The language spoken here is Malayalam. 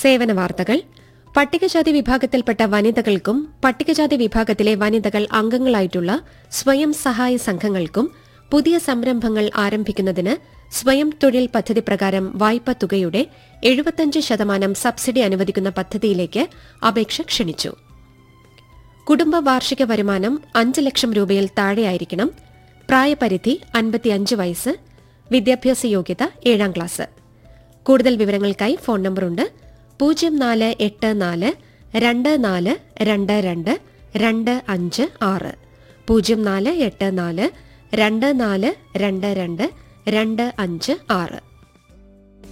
സേവന വാർത്തകൾ പട്ടികജാതി വിഭാഗത്തിൽപ്പെട്ട വനിതകൾക്കും പട്ടികജാതി വിഭാഗത്തിലെ വനിതകൾ അംഗങ്ങളായിട്ടുള്ള സ്വയം സഹായ സംഘങ്ങൾക്കും പുതിയ സംരംഭങ്ങൾ ആരംഭിക്കുന്നതിന് സ്വയം തൊഴിൽ പദ്ധതി പ്രകാരം വായ്പ തുകയുടെ എഴുപത്തഞ്ച് ശതമാനം സബ്സിഡി അനുവദിക്കുന്ന പദ്ധതിയിലേക്ക് അപേക്ഷ ക്ഷണിച്ചു കുടുംബ വാർഷിക വരുമാനം അഞ്ച് ലക്ഷം രൂപയിൽ താഴെയായിരിക്കണം പ്രായപരിധി അൻപത്തിയഞ്ച് വയസ്സ് വിദ്യാഭ്യാസ യോഗ്യത ഏഴാം ക്ലാസ് കൂടുതൽ വിവരങ്ങൾക്കായി ഫോൺ നമ്പറുണ്ട് പൂജ്യം നാല് എട്ട് നാല് രണ്ട് നാല് രണ്ട് രണ്ട് രണ്ട് അഞ്ച് ആറ് പൂജ്യം നാല് എട്ട് നാല് രണ്ട് നാല് രണ്ട് രണ്ട് രണ്ട് അഞ്ച് ആറ്